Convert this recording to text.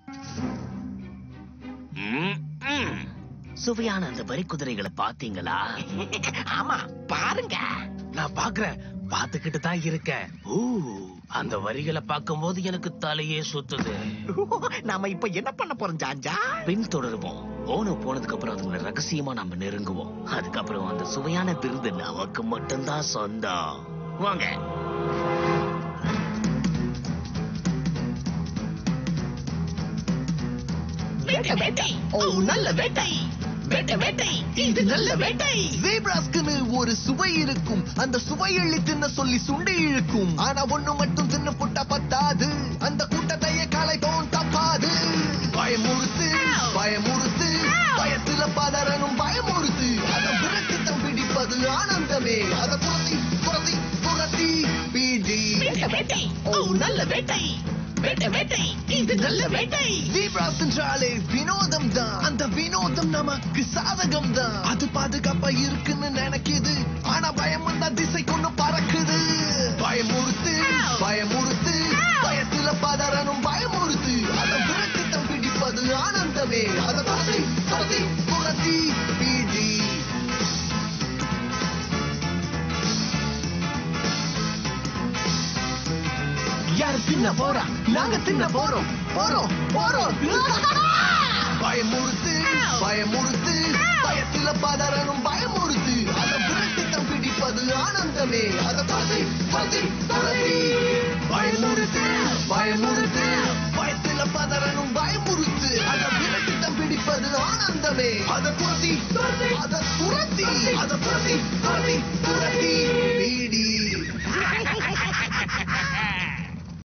ம், ம். சுவையான அந்த வரி குதிரைகளை பாத்தீங்களா ஆமா பாருங்க நான் பாக்குறேன் பாத்துக்கிட்டு தான் இருக்கேன் ஊ அந்த வரிகளை பார்க்கும்போது எனக்கு தலையே சுத்துது நாம இப்ப என்ன பண்ண போறோம் ஜாஞ்சா பின் தொடருவோம் ஓனோ போனதுக்கு அப்புறம் அதுங்களை ரகசியமா நம்ம நெருங்குவோம் அதுக்கப்புறம் அந்த சுவையான விருந்து நமக்கு மட்டும்தான் சொந்தம் வாங்க வேட்டை வேட்டை ஓ நல்ல வேட்டை வேட்டை வேட்டை இது நல்ல வேட்டை ஜீப்ராஸ்க்குன்னு ஒரு சுவை இருக்கும் அந்த சுவை எள்ளி தின்ன சொல்லி சுண்டி இழுக்கும் ஆனா ஒண்ணு மட்டும் தின்னு புட்டா பத்தாது அந்த கூட்டத்தையே கலைப்போம் தப்பாது பயமுறுத்து பயமுறுத்து பயத்துல பதறனும் பயமுறுத்து அதை விரட்டித்தம் பிடிப்பது ஆனந்தமே அதை புரத்தி புரத்தி புரத்தி பீடி வேட்டை வேட்டை ஓ நல்ல வேட்டை வேட்டை வேட்டை இது நல்ல வேட்டை ஜீப்ராஸ் என்றாலே வினோதம் தான் அந்த வினோதம் நமக்கு சாதகம் தான் அது பாதுகாப்பா இருக்குன்னு நினைக்குது ஆனா பயம் வந்தா திசை கொண்டு பறக்குது பயமுறுத்து பயமுறுத்து பயத்துல பதறனும் பயமுறுத்து அதை விரட்டித்தம் பிடிப்பது ஆனந்தமே அதை துரத்தி துரத்தி துரத்தி பீடி யார் தின்ன போறா நாங்க தின்ன போறோம் போறோம் போறோம் பயமுறுத்து பயமுறுத்து பயத்துல பதறனும் பயமுறுத்து அதை விரட்டித்தம் பிடிப்பது ஆனந்தமே அதை துரத்தி துரத்தி துரத்தி பயமுறுத்து பயமுறுத்து பயத்துல பதறனும் பயமுறுத்து அதை விரட்டித்தம் பிடிப்பது ஆனந்தமே அதை துரத்தி துரத்தி அதை துரத்தி அதை துரத்தி துரத்தி துரத்தி பீடி